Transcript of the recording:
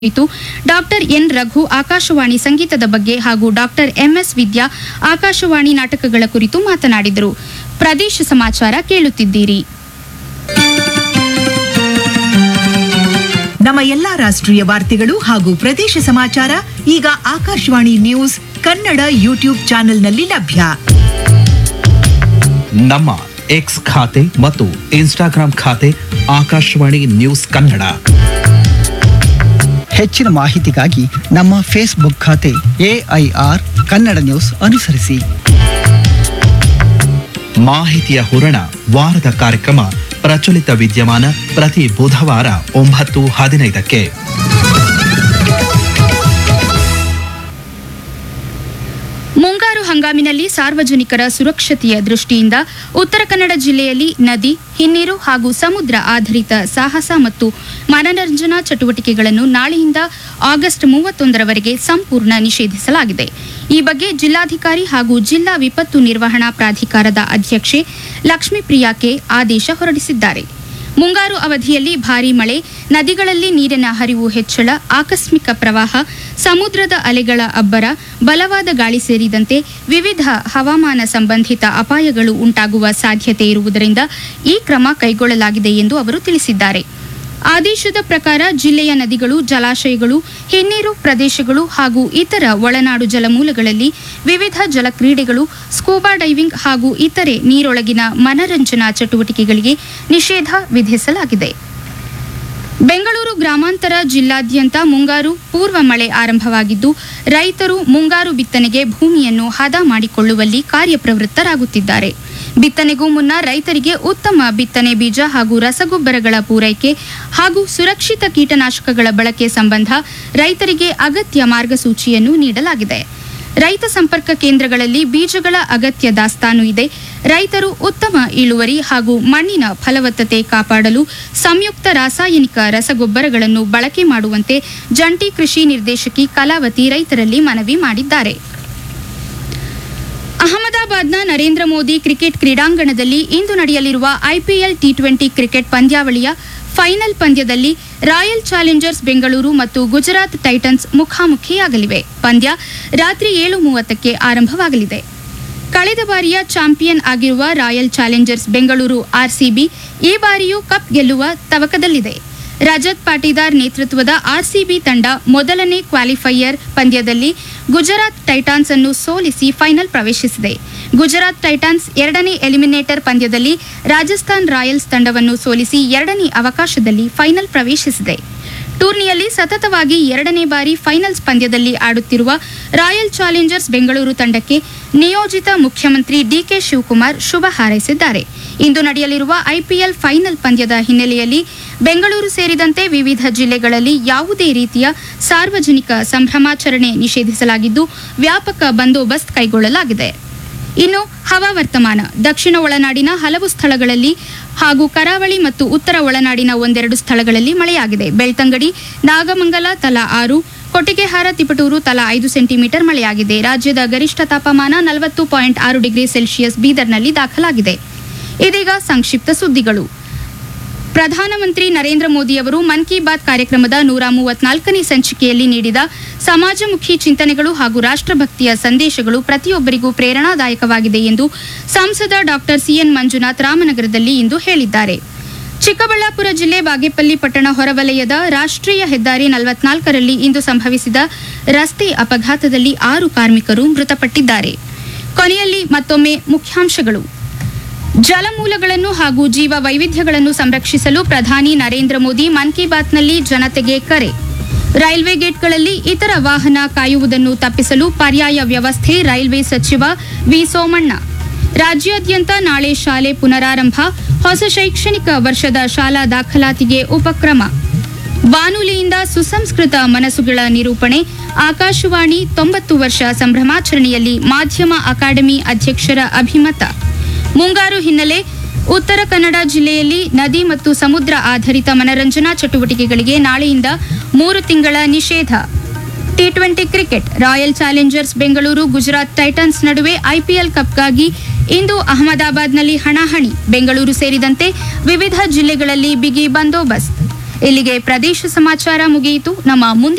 ಕುರಿತು doctor N Raghu Akashvani ಸಂಗೀತದ ಬಗ್ಗೆ ಹಾಗೂ ಡಾಕ್ಟರ್ ಎಂಎಸ್ ವಿದ್ಯಾ ಆಕಾಶವಾಣಿ ನಾಟಕಗಳ ಕುರಿತು ಮಾತನಾಡಿದರು ಪ್ರದೇಶ ಸಮಾಚಾರ ಕೇಳುತ್ತಿದ್ದೀರಿ ನಮ್ಮ ಎಲ್ಲಾ ರಾಷ್ಟ್ರೀಯ ವಾರ್ತೆಗಳು ಹಾಗೂ ಪ್ರದೇಶ ಸಮಾಚಾರ ಈಗ ಆಕಾಶವಾಣಿ ನ್ಯೂಸ್ ಕನ್ನಡ ಯೂಟ್ಯೂಬ್ ಚಾನೆಲ್ನಲ್ಲಿ ಲಭ್ಯ ನಮ್ಮ ಎಕ್ಸ್ ಖಾತೆ ಮತ್ತು ಇನ್ಸ್ಟಾಗ್ರಾಂ ಖಾತೆ ಆಕಾಶವಾಣಿ ನ್ಯೂಸ್ ಕನ್ನಡ ಹೆಚ್ಚಿನ ಮಾಹಿತಿಗಾಗಿ ನಮ್ಮ ಫೇಸ್ಬುಕ್ ಖಾತೆ ಎಐಆರ್ ಕನ್ನಡ ನ್ಯೂಸ್ ಅನುಸರಿಸಿ ಮಾಹಿತಿಯ ಹೂರಣ ವಾರದ ಕಾರ್ಯಕ್ರಮ ಪ್ರಚಲಿತ ವಿದ್ಯಮಾನ ಪ್ರತಿ ಬುಧವಾರ ಒಂಬತ್ತು ಹದಿನೈದಕ್ಕೆ ಮುಂಗಾರು ಹಂಗಾಮಿನಲ್ಲಿ ಸಾರ್ವಜನಿಕರ ಸುರಕ್ಷತೆಯ ದೃಷ್ಟಿಯಿಂದ ಉತ್ತರ ಕನ್ನಡ ಜಿಲ್ಲೆಯಲ್ಲಿ ನದಿ ಹಿನ್ನೀರು ಹಾಗೂ ಸಮುದ್ರ ಆಧಾರಿತ ಸಾಹಸ ಮತ್ತು ಮನರಂಜನಾ ಚಟುವಟಿಕೆಗಳನ್ನು ನಾಳೆಯಿಂದ ಆಗಸ್ಟ್ ಮೂವತ್ತೊಂದರವರೆಗೆ ಸಂಪೂರ್ಣ ನಿಷೇಧಿಸಲಾಗಿದೆ ಈ ಬಗ್ಗೆ ಜಿಲ್ಲಾಧಿಕಾರಿ ಹಾಗೂ ಜಿಲ್ಲಾ ವಿಪತ್ತು ನಿರ್ವಹಣಾ ಪ್ರಾಧಿಕಾರದ ಅಧ್ಯಕ್ಷೆ ಲಕ್ಷ್ಮೀಪ್ರಿಯಾ ಕೆ ಆದೇಶ ಹೊರಡಿಸಿದ್ದಾರೆ ಮುಂಗಾರು ಅವಧಿಯಲ್ಲಿ ಭಾರೀ ಮಳೆ ನದಿಗಳಲ್ಲಿ ನೀರಿನ ಹರಿವು ಹೆಚ್ಚಳ ಆಕಸ್ಮಿಕ ಪ್ರವಾಹ ಸಮುದ್ರದ ಅಲೆಗಳ ಅಬ್ಬರ ಬಲವಾದ ಗಾಳಿ ಸೇರಿದಂತೆ ವಿವಿಧ ಹವಾಮಾನ ಸಂಬಂಧಿತ ಅಪಾಯಗಳು ಉಂಟಾಗುವ ಸಾಧ್ಯತೆ ಇರುವುದರಿಂದ ಈ ಕ್ರಮ ಕೈಗೊಳ್ಳಲಾಗಿದೆ ಎಂದು ಅವರು ತಿಳಿಸಿದ್ದಾರೆ ಆದೇಶದ ಪ್ರಕಾರ ಜಿಲ್ಲೆಯ ನದಿಗಳು ಜಲಾಶಯಗಳು ಹಿನ್ನೀರು ಪ್ರದೇಶಗಳು ಹಾಗೂ ಇತರ ಒಳನಾಡು ಜಲಮೂಲಗಳಲ್ಲಿ ವಿವಿಧ ಜಲಕ್ರೀಡೆಗಳು ಸ್ಕೂಬಾ ಡೈವಿಂಗ್ ಹಾಗೂ ಇತರೆ ನೀರೊಳಗಿನ ಮನರಂಜನಾ ಚಟುವಟಿಕೆಗಳಿಗೆ ನಿಷೇಧ ವಿಧಿಸಲಾಗಿದೆ ಬೆಂಗಳೂರು ಗ್ರಾಮಾಂತರ ಜಿಲ್ಲಾದ್ಯಂತ ಮುಂಗಾರು ಪೂರ್ವ ಮಳೆ ಆರಂಭವಾಗಿದ್ದು ರೈತರು ಮುಂಗಾರು ಬಿತ್ತನೆಗೆ ಭೂಮಿಯನ್ನು ಹದ ಮಾಡಿಕೊಳ್ಳುವಲ್ಲಿ ಕಾರ್ಯಪ್ರವೃತ್ತರಾಗುತ್ತಿದ್ದಾರೆ ಬಿತ್ತನೆಗೂ ಮುನ್ನ ರೈತರಿಗೆ ಉತ್ತಮ ಬಿತ್ತನೆ ಬೀಜ ಹಾಗೂ ರಸಗೊಬ್ಬರಗಳ ಪೂರೈಕೆ ಹಾಗೂ ಸುರಕ್ಷಿತ ಕೀಟನಾಶಕಗಳ ಬಳಕೆ ಸಂಬಂಧ ರೈತರಿಗೆ ಅಗತ್ಯ ಮಾರ್ಗಸೂಚಿಯನ್ನು ನೀಡಲಾಗಿದೆ ರೈತ ಸಂಪರ್ಕ ಕೇಂದ್ರಗಳಲ್ಲಿ ಬೀಜಗಳ ಅಗತ್ಯ ದಾಸ್ತಾನು ಇದೆ ರೈತರು ಉತ್ತಮ ಇಳುವರಿ ಹಾಗೂ ಮಣ್ಣಿನ ಫಲವತ್ತತೆ ಕಾಪಾಡಲು ಸಂಯುಕ್ತ ರಾಸಾಯನಿಕ ರಸಗೊಬ್ಬರಗಳನ್ನು ಬಳಕೆ ಮಾಡುವಂತೆ ಜಂಟಿ ಕೃಷಿ ನಿರ್ದೇಶಕಿ ಕಲಾವತಿ ರೈತರಲ್ಲಿ ಮನವಿ ಮಾಡಿದ್ದಾರೆ ಅಹಮದಾಬಾದ್ನ ನರೇಂದ್ರ ಮೋದಿ ಕ್ರಿಕೆಟ್ ಕ್ರೀಡಾಂಗಣದಲ್ಲಿ ಇಂದು ನಡೆಯಲಿರುವ ಐಪಿಎಲ್ ಟಿ ಟ್ವೆಂಟಿ ಕ್ರಿಕೆಟ್ ಪಂದ್ಯಾವಳಿಯ ಫೈನಲ್ ಪಂದ್ಯದಲ್ಲಿ ರಾಯಲ್ ಚಾಲೆಂಜರ್ಸ್ ಬೆಂಗಳೂರು ಮತ್ತು ಗುಜರಾತ್ ಟೈಟನ್ಸ್ ಮುಖಾಮುಖಿಯಾಗಲಿವೆ ಪಂದ್ಯ ರಾತ್ರಿ ಏಳು ಮೂವತ್ತಕ್ಕೆ ಆರಂಭವಾಗಲಿದೆ ಕಳೆದ ಬಾರಿಯ ಚಾಂಪಿಯನ್ ಆಗಿರುವ ರಾಯಲ್ ಚಾಲೆಂಜರ್ಸ್ ಬೆಂಗಳೂರು ಆರ್ಸಿಬಿ ಈ ಬಾರಿಯೂ ಕಪ್ ಗೆಲ್ಲುವ ತವಕದಲ್ಲಿದೆ ರಜತ್ ಪಾಟೀದಾರ್ ನೇತೃತ್ವದ ಆರ್ಸಿಬಿ ತಂಡ ಮೊದಲನೇ ಕ್ವಾಲಿಫೈಯರ್ ಪಂದ್ಯದಲ್ಲಿ ಗುಜರಾತ್ ಟೈಟಾನ್ಸ್ ಅನ್ನು ಸೋಲಿಸಿ ಫೈನಲ್ ಪ್ರವೇಶಿಸಿದೆ ಗುಜರಾತ್ ಟೈಟಾನ್ಸ್ ಎರಡನೇ ಎಲಿಮಿನೇಟರ್ ಪಂದ್ಯದಲ್ಲಿ ರಾಜಸ್ಥಾನ್ ರಾಯಲ್ಸ್ ತಂಡವನ್ನು ಸೋಲಿಸಿ ಎರಡನೇ ಅವಕಾಶದಲ್ಲಿ ಫೈನಲ್ ಪ್ರವೇಶಿಸಿದೆ ಟೂರ್ನಿಯಲ್ಲಿ ಸತತವಾಗಿ ಎರಡನೇ ಬಾರಿ ಫೈನಲ್ಸ್ ಪಂದ್ಯದಲ್ಲಿ ಆಡುತ್ತಿರುವ ರಾಯಲ್ ಚಾಲೆಂಜರ್ಸ್ ಬೆಂಗಳೂರು ತಂಡಕ್ಕೆ ನಿಯೋಜಿತ ಮುಖ್ಯಮಂತ್ರಿ ಡಿಕೆ ಶಿವಕುಮಾರ್ ಶುಭ ಹಾರೈಸಿದ್ದಾರೆ ಇಂದು ನಡೆಯಲಿರುವ ಐಪಿಎಲ್ ಫೈನಲ್ ಪಂದ್ಯದ ಹಿನ್ನೆಲೆಯಲ್ಲಿ ಬೆಂಗಳೂರು ಸೇರಿದಂತೆ ವಿವಿಧ ಜಿಲ್ಲೆಗಳಲ್ಲಿ ಯಾವುದೇ ರೀತಿಯ ಸಾರ್ವಜನಿಕ ಸಂಭ್ರಮಾಚರಣೆ ನಿಷೇಧಿಸಲಾಗಿದ್ದು ವ್ಯಾಪಕ ಬಂದೋಬಸ್ತ್ ಕೈಗೊಳ್ಳಲಾಗಿದೆ ಇನ್ನು ಹವಾವರ್ತಮಾನ ದಕ್ಷಿಣ ಒಳನಾಡಿನ ಹಲವು ಸ್ಥಳಗಳಲ್ಲಿ ಹಾಗೂ ಕರಾವಳಿ ಮತ್ತು ಉತ್ತರ ಒಳನಾಡಿನ ಒಂದೆರಡು ಸ್ಥಳಗಳಲ್ಲಿ ಮಳೆಯಾಗಿದೆ ಬೆಳ್ತಂಗಡಿ ನಾಗಮಂಗಲ ತಲಾ ಆರು ಕೊಟ್ಟಿಗೆಹಾರ ತಿಪಟೂರು ತಲಾ ಐದು ಸೆಂಟಿಮೀಟರ್ ಮಳೆಯಾಗಿದೆ ರಾಜ್ಯದ ಗರಿಷ್ಠ ತಾಪಮಾನ ನಲವತ್ತು ಪಾಯಿಂಟ್ ಆರು ಡಿಗ್ರಿ ಸೆಲ್ಸಿಯಸ್ ಬೀದರ್ನಲ್ಲಿ ದಾಖಲಾಗಿದೆ ಇದೀಗ ಸಂಕ್ಷಿಪ್ತ ಸುದ್ದಿಗಳು ಪ್ರಧಾನಮಂತ್ರಿ ನರೇಂದ್ರ ಮೋದಿಯವರು ಮನ್ ಕಿ ಬಾತ್ ಕಾರ್ಯಕ್ರಮದ ನೂರ ಮೂವತ್ನಾಲ್ಕನೇ ಸಂಚಿಕೆಯಲ್ಲಿ ನೀಡಿದ ಸಮಾಜಮುಖಿ ಚಿಂತನೆಗಳು ಹಾಗೂ ರಾಷ್ಟ್ರಭಕ್ತಿಯ ಸಂದೇಶಗಳು ಪ್ರತಿಯೊಬ್ಬರಿಗೂ ಪ್ರೇರಣಾದಾಯಕವಾಗಿದೆ ಎಂದು ಸಂಸದ ಡಾಕ್ಟರ್ ಸಿಎನ್ ಮಂಜುನಾಥ್ ರಾಮನಗರದಲ್ಲಿ ಇಂದು ಹೇಳಿದ್ದಾರೆ ಚಿಕ್ಕಬಳ್ಳಾಪುರ ಜಿಲ್ಲೆ ಬಾಗೇಪಲ್ಲಿ ಪಟ್ಟಣ ಹೊರವಲಯದ ರಾಷ್ಟ್ರೀಯ ಹೆದ್ದಾರಿ ನಲವತ್ನಾಲ್ಕರಲ್ಲಿ ಇಂದು ಸಂಭವಿಸಿದ ರಸ್ತೆ ಅಪಘಾತದಲ್ಲಿ ಆರು ಕಾರ್ಮಿಕರು ಮೃತಪಟ್ಟಿದ್ದಾರೆ ಕೊನೆಯಲ್ಲಿ ಮತ್ತೊಮ್ಮೆ ಮುಖ್ಯಾಂಶಗಳು ಜಲಮೂಲಗಳನ್ನು ಹಾಗೂ ಜೀವ ವೈವಿಧ್ಯಗಳನ್ನು ಸಂರಕ್ಷಿಸಲು ಪ್ರಧಾನಿ ನರೇಂದ್ರ ಮೋದಿ ಮನ್ ಕಿ ಬಾತ್ನಲ್ಲಿ ಜನತೆಗೆ ಕರೆ ರೈಲ್ವೆ ಗೇಟ್ಗಳಲ್ಲಿ ಇತರ ವಾಹನ ಕಾಯುವುದನ್ನು ತಪ್ಪಿಸಲು ಪರ್ಯಾಯ ವ್ಯವಸ್ಥೆ ರೈಲ್ವೆ ಸಚಿವ ವಿ ಸೋಮಣ್ಣ ರಾಜ್ಯಾದ್ಯಂತ ನಾಳೆ ಶಾಲೆ ಪುನರಾರಂಭ ಹೊಸ ಶೈಕ್ಷಣಿಕ ವರ್ಷದ ಶಾಲಾ ದಾಖಲಾತಿಗೆ ಉಪಕ್ರಮ ಬಾನುಲಿಯಿಂದ ಸುಸಂಸ್ಕೃತ ಮನಸ್ಸುಗಳ ನಿರೂಪಣೆ ಆಕಾಶವಾಣಿ ತೊಂಬತ್ತು ವರ್ಷ ಸಂಭ್ರಮಾಚರಣೆಯಲ್ಲಿ ಮಾಧ್ಯಮ ಅಕಾಡೆಮಿ ಅಧ್ಯಕ್ಷರ ಅಭಿಮತ ಮುಂಗಾರು ಹಿನ್ನೆಲೆ ಉತ್ತರ ಕನ್ನಡ ಜಿಲ್ಲೆಯಲ್ಲಿ ನದಿ ಮತ್ತು ಸಮುದ್ರ ಆಧಾರಿತ ಮನರಂಜನಾ ಚಟುವಟಿಕೆಗಳಿಗೆ ನಾಳೆಯಿಂದ ಮೂರು ತಿಂಗಳ ನಿಷೇಧ T twenty cricket Royal Challengers Bengaluru Gujarat Titans ನಡುವೆ ಐಪಿಎಲ್ ಕಪ್ಗಾಗಿ ಇಂದು ಅಹಮದಾಬಾದ್ನಲ್ಲಿ ಹಣಾಹಣಿ ಬೆಂಗಳೂರು ಸೇರಿದಂತೆ ವಿವಿಧ ಜಿಲ್ಲೆಗಳಲ್ಲಿ ಬಿಗಿ ಬಂದೋಬಸ್ತ್ ಇಲ್ಲಿಗೆ ಪ್ರದೇಶ ಸಮಾಚಾರ ಮುಗಿಯಿತು ನಮ್ಮ ಮುಂದಿನ